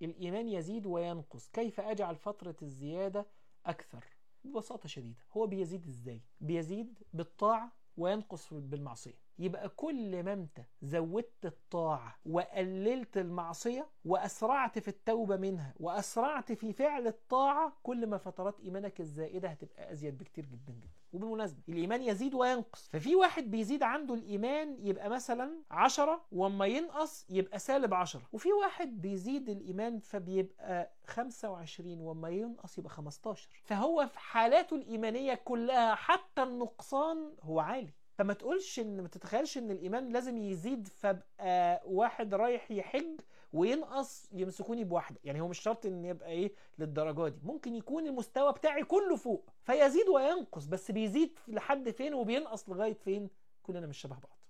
الإيمان يزيد وينقص كيف أجعل فترة الزيادة أكثر ببساطة شديدة هو بيزيد إزاي بيزيد بالطاعة وينقص بالمعصية يبقى كل ما انت زودت الطاعة وقللت المعصية وأسرعت في التوبة منها وأسرعت في فعل الطاعة كل ما فترات إيمانك الزائدة هتبقى أزيد بكتير جدا جدا وبالمناسبة الإيمان يزيد وينقص ففي واحد بيزيد عنده الإيمان يبقى مثلا عشرة وما ينقص يبقى سالب عشرة وفي واحد بيزيد الإيمان فبيبقى 25 وما ينقص يبقى 15 فهو في حالاته الإيمانية كلها حتى النقصان هو عالي فما تقولش ان ما تتخيلش ان الايمان لازم يزيد فابقى واحد رايح يحج وينقص يمسكوني بواحده يعني هو مش شرط ان يبقى ايه للدرجه دي ممكن يكون المستوى بتاعي كله فوق فيزيد وينقص بس بيزيد لحد فين وبينقص لغايه فين كلنا مش شبه بعض